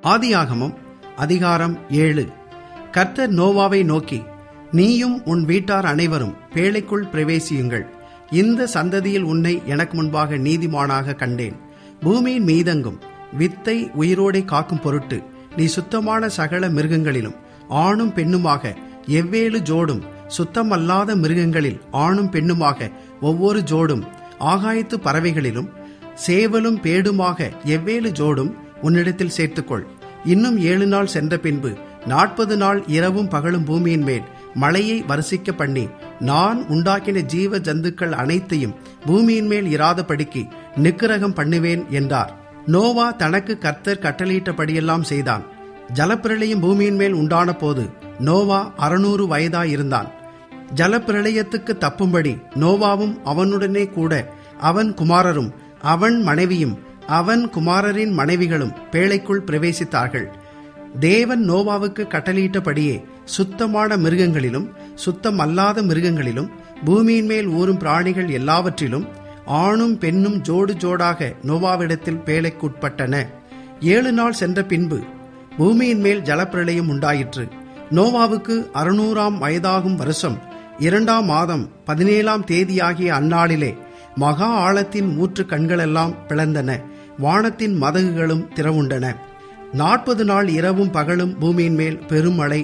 ஆதியாகமம் அதிகாரம் ஏழு கர்த்தர் நோவாவை நோக்கி நீயும் உன் வீட்டார் அனைவரும் பேழைக்குள் பிரவேசியுங்கள் இந்த சந்ததியில் உன்னை எனக்கு முன்பாக நீதிமானாக கண்டேன் பூமியின் மீதெங்கும் வித்தை உயிரோடே காக்கும் பொருட்டு நீ சுத்தமான சகல மிருகங்களிலும் ஆணும் பெண்ணுமாக எவ்வேழு ஜோடும் சுத்தமல்லாத மிருகங்களில் ஆணும் பெண்ணுமாக ஒவ்வொரு ஜோடும் ஆகாயத்து பறவைகளிலும் சேவலும் பேடுமாக எவ்வேழு ஜோடும் உன்னிடத்தில் சேர்த்துக்கொள் இன்னும் ஏழு நாள் சென்ற பின்பு நாற்பது நாள் இரவும் பகலும் பூமியின் மேல் மழையை வரிசிக்க பண்ணி நான் உண்டாக்கின ஜீவ ஜந்துக்கள் அனைத்தையும் பூமியின் மேல் இராதபடிக்கு நிக்கிரகம் பண்ணுவேன் என்றார் நோவா தனக்கு கர்த்தர் கட்டளையிட்டபடியெல்லாம் செய்தான் ஜலப்பிரளயம் பூமியின் மேல் உண்டான போது நோவா அறுநூறு வயதாயிருந்தான் ஜலப்பிரளயத்துக்கு தப்பும்படி நோவாவும் அவனுடனே கூட அவன் குமாரரும் அவன் மனைவியும் அவன் குமாரரின் மனைவிகளும் பேழைக்குள் பிரவேசித்தார்கள் தேவன் நோவாவுக்கு கட்டளையிட்டபடியே சுத்தமான மிருகங்களிலும் சுத்தம் அல்லாத மிருகங்களிலும் பூமியின் மேல் ஊறும் பிராணிகள் எல்லாவற்றிலும் ஆணும் பெண்ணும் ஜோடு ஜோடாக நோவாவிடத்தில் பேழைக்குட்பட்டன ஏழு நாள் சென்ற பின்பு பூமியின் மேல் ஜலப்பிரளயம் உண்டாயிற்று நோவாவுக்கு அறுநூறாம் வயதாகும் வருஷம் இரண்டாம் மாதம் பதினேழாம் தேதியாகிய அந்நாளிலே மகா ஆழத்தின் ஊற்று கண்களெல்லாம் பிளந்தன வானத்தின் மதகுகளும் திறவுண்டன நாற்பது நாள் இரவும் பகலும் பூமியின் மேல் பெருமழை